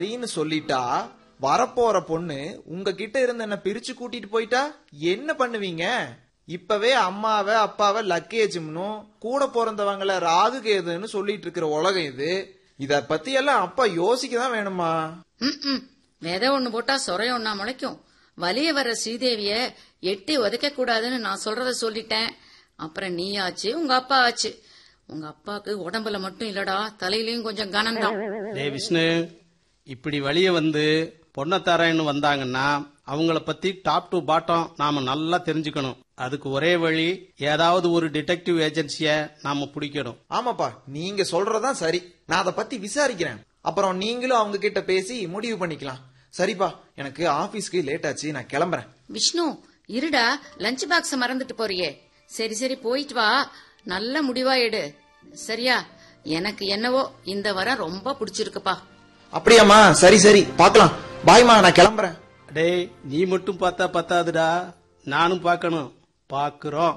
சரின்னு சொல்லிட்டா வரப்போற பொண்ணு உங்ககிட்ட இருந்து என்ன பிரிச்சு கூட்டிட்டு போயிட்டா என்ன பண்ணுவீங்க இப்பவே அம்மாவை அப்பாவை லக்கேஜ்னும் கூட பிறந்தவங்கள ராகு கேதுன்னு சொல்லிட்டு இருக்கிற உலகம் இது இத பத்தி எல்லாம் அப்பா யோசிக்க தான் வேணுமா ம் விதை ஒண்ணு போட்டா சொரைய ஒண்ணா முளைக்கும் வலிய வர ஸ்ரீதேவிய எட்டி உதைக்க கூடாதுன்னு நான் சொல்றத சொல்லிட்டேன் அப்புறம் நீ ஆச்சு உங்க அப்பா ஆச்சு உங்க அப்பாக்கு உடம்புல மட்டும் இல்லடா தலையிலயும் கொஞ்சம் கனம்தான் டே விஷ்ணு இப்படி வழிய வந்து பொண்ணை தரேன்னு வந்தாங்கன்னா அவங்கள பத்தி டாப் டு பாட்டம் நாம நல்லா தெரிஞ்சுக்கணும் அதுக்கு ஒரே வழி ஏதாவது ஒரு டிடெக்டிவ் ஏஜென்சிய நாம பிடிக்கணும் ஆமாப்பா நீங்க சொல்றதுதான் சரி நான் அதை பத்தி விசாரிக்கிறேன் அப்புறம் நீங்களும் அவங்க கிட்ட பேசி முடிவு பண்ணிக்கலாம் சரிப்பா எனக்கு ஆபீஸ்க்கு லேட் ஆச்சு நான் கிளம்புறேன் விஷ்ணு இருடா லஞ்ச் பாக்ஸ் மறந்துட்டு போறியே சரி சரி போயிட்டு வா நல்ல முடிவா எடு சரியா எனக்கு என்னவோ இந்த வாரம் ரொம்ப பிடிச்சிருக்குப்பா அப்படியாம்மா சரி சரி பார்க்கலாம் பாய்மா நான் கிளம்புறேன் டேய் நீ மட்டும் பார்த்தா பத்தாதுடா நானும் பார்க்கணும் பார்க்கிறோம்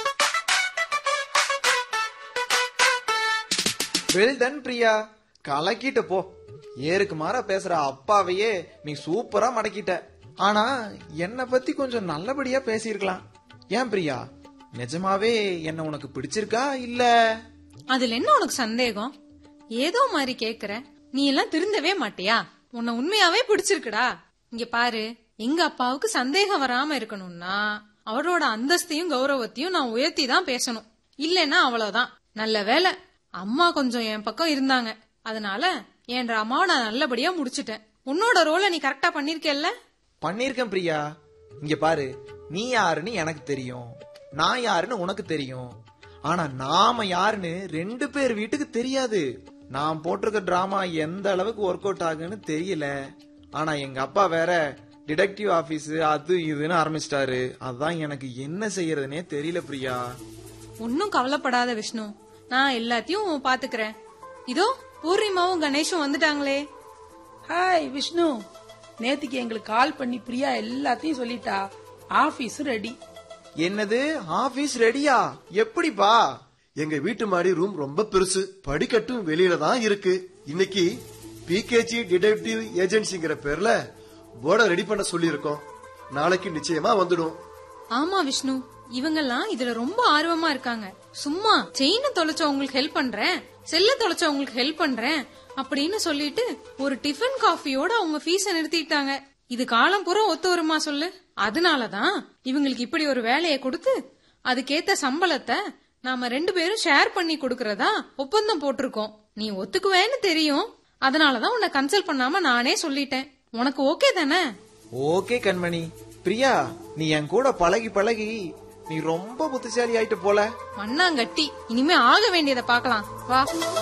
வெல் டன் பிரியா கலக்கிட்ட போ ஏருக்கு மாறா பேசுற அப்பாவையே நீ சூப்பரா மடக்கிட்ட ஆனா என்ன பத்தி கொஞ்சம் நல்லபடியா பேசியிருக்கலாம் ஏன் பிரியா நிஜமாவே என்ன உனக்கு பிடிச்சிருக்கா இல்ல அதுல என்ன உனக்கு சந்தேகம் ஏதோ மாதிரி கேக்குற நீ எல்லாம் திருந்தவே மாட்டியா உன்னை உண்மையாவே பிடிச்சிருக்குடா இங்க பாரு எங்க அப்பாவுக்கு சந்தேகம் வராம இருக்கணும்னா அவரோட அந்தஸ்தையும் கௌரவத்தையும் நான் உயர்த்தி தான் பேசணும் இல்லைன்னா அவ்வளவுதான் நல்ல வேலை அம்மா கொஞ்சம் என் பக்கம் இருந்தாங்க அதனால என் அம்மாவை நான் நல்லபடியா முடிச்சிட்டேன் உன்னோட ரோலை நீ கரெக்டா பண்ணிருக்கேல்ல பண்ணிருக்கேன் பிரியா இங்க பாரு நீ யாருன்னு எனக்கு தெரியும் நான் யாருன்னு உனக்கு தெரியும் ஆனா நாம யாருன்னு ரெண்டு பேர் வீட்டுக்கு தெரியாது நான் போட்டிருக்க டிராமா எந்த அளவுக்கு ஒர்க் அவுட் ஆகுன்னு தெரியல ஆனா எங்க அப்பா வேற டிடெக்டிவ் ஆபீஸ் அது இதுன்னு ஆரம்பிச்சிட்டாரு அதான் எனக்கு என்ன செய்யறதுனே தெரியல பிரியா ஒன்னும் கவலைப்படாத விஷ்ணு நான் எல்லாத்தையும் பாத்துக்கிறேன் இதோ பூர்ணிமாவும் கணேஷும் வந்துட்டாங்களே ஹாய் விஷ்ணு நேத்திக்கு எங்களுக்கு கால் பண்ணி பிரியா எல்லாத்தையும் சொல்லிட்டா ஆபீஸ் ரெடி என்னது ஆபீஸ் ரெடியா எப்படிப்பா எங்க வீட்டு மாடி ரூம் ரொம்ப பெருசு படிக்கட்டும் வெளியில தான் இருக்கு இன்னைக்கு பிகேஜி டிடெக்டிவ் ஏஜென்சிங்கிற பேர்ல போர்டை ரெடி பண்ண சொல்லியிருக்கோம் நாளைக்கு நிச்சயமா வந்துடும் ஆமா விஷ்ணு இவங்கெல்லாம் இதுல ரொம்ப ஆர்வமா இருக்காங்க சும்மா செயின தொலைச்சவங்களுக்கு ஹெல்ப் பண்றேன் செல்ல தொலைச்சவங்களுக்கு ஹெல்ப் பண்றேன் அப்படின்னு சொல்லிட்டு ஒரு டிஃபன் காஃபியோட அவங்க ஃபீஸ நிறுத்திட்டாங்க இது காலம் பூரா ஒத்து வருமா சொல்லு அதனாலதான் இவங்களுக்கு இப்படி ஒரு வேலையை கொடுத்து அதுக்கேத்த சம்பளத்தை நாம ரெண்டு பேரும் ஷேர் பண்ணி கொடுக்கறதா ஒப்பந்தம் போட்டிருக்கோம் நீ ஒத்துக்குவேன்னு தெரியும் அதனாலதான் உன்னை கன்சல்ட் பண்ணாம நானே சொல்லிட்டேன் உனக்கு ஓகே தானே ஓகே கண்மணி பிரியா நீ என் கூட பழகி பழகி நீ ரொம்ப புத்திசாலி ஆயிட்டு போல மண்ணாங்கட்டி இனிமே ஆக வேண்டியதை பார்க்கலாம் வா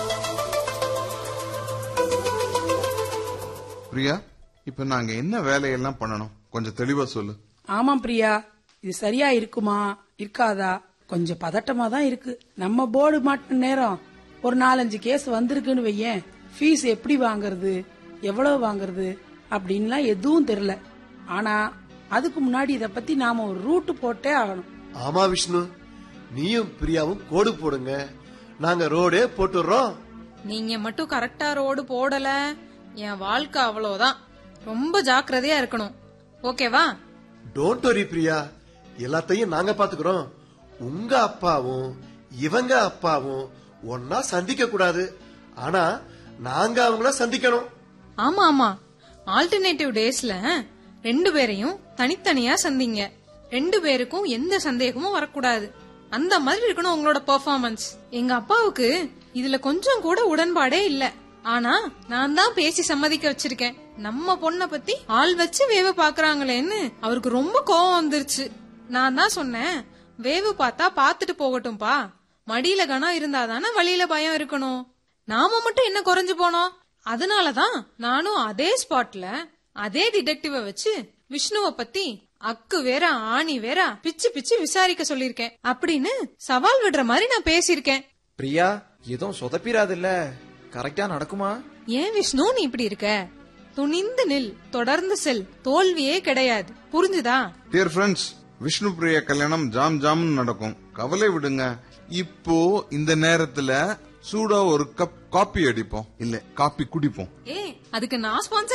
பிரியா இப்ப நாங்க என்ன வேலையெல்லாம் பண்ணணும் கொஞ்சம் தெளிவா சொல்லு ஆமாம் பிரியா இது சரியா இருக்குமா இருக்காதா கொஞ்சம் பதட்டமா தான் இருக்கு நம்ம போர்டு மாட்டின நேரம் ஒரு நாலஞ்சு கேஸ் வந்திருக்குன்னு வையேன் ஃபீஸ் எப்படி வாங்குறது எவ்வளவு வாங்குறது அப்படின்லாம் எதுவும் தெரியல ஆனா அதுக்கு முன்னாடி இத பத்தி நாம ஒரு ரூட் போட்டே ஆகணும் ஆமா விஷ்ணு நீயும் பிரியாவும் கோடு போடுங்க நாங்க ரோடே போட்டுடுறோம் நீங்க மட்டும் கரெக்டா ரோடு போடல என் வாழ்க்கை அவ்வளவுதான் ரொம்ப ஜாக்கிரதையா இருக்கணும் ஓகேவா டோன்ட் வரி பிரியா எல்லாத்தையும் நாங்க பாத்துக்கிறோம் உங்க அப்பாவும் இவங்க அப்பாவும் ஒன்னா சந்திக்க கூடாது ஆனா நாங்க அவங்கள சந்திக்கணும் ஆமா ஆமா ஆல்டர்னேட்டிவ் டேஸ்ல ரெண்டு பேரையும் தனித்தனியா சந்திங்க ரெண்டு பேருக்கும் எந்த சந்தேகமும் வரக்கூடாது அந்த மாதிரி இருக்கணும் உங்களோட பெர்ஃபார்மன்ஸ் எங்க அப்பாவுக்கு இதுல கொஞ்சம் கூட உடன்பாடே இல்ல ஆனா நான் தான் பேசி சம்மதிக்க வச்சிருக்கேன் நம்ம பொண்ண பத்தி ஆள் வச்சு வேவு பாக்குறாங்களேன்னு அவருக்கு ரொம்ப கோவம் வந்துருச்சு நான் தான் சொன்னேன் வேவு பார்த்தா பாத்துட்டு போகட்டும்பா மடியில கனம் இருந்தாதானே வழியில பயம் இருக்கணும் நாம மட்டும் என்ன குறைஞ்சு போனோம் அதனாலதான் நானும் அதே ஸ்பாட்ல அதே டிடெக்டிவ வச்சு விஷ்ணுவ பத்தி அக்கு வேற ஆணி வேற பிச்சு பிச்சு விசாரிக்க சொல்லிருக்கேன் அப்படின்னு சவால் விடுற மாதிரி நான் பேசியிருக்கேன் பிரியா எதுவும் சொதப்பிராது இல்ல கரெக்டா நடக்குமா ஏன் விஷ்ணு நீ இப்படி இருக்க துணிந்து நில் தொடர்ந்து செல் தோல்வியே கிடையாது புரிஞ்சுதா டியர் ஃப்ரெண்ட்ஸ் விஷ்ணு பிரியா கல்யாணம் ஜாம் ஜாம்னு நடக்கும் கவலை விடுங்க இப்போ இந்த நேரத்துல சூடா ஒரு கப் காப்பி அடிப்போம் இல்ல காப்பி குடிப்போம் ஏ அதுக்கு நான் ஸ்பான்சர்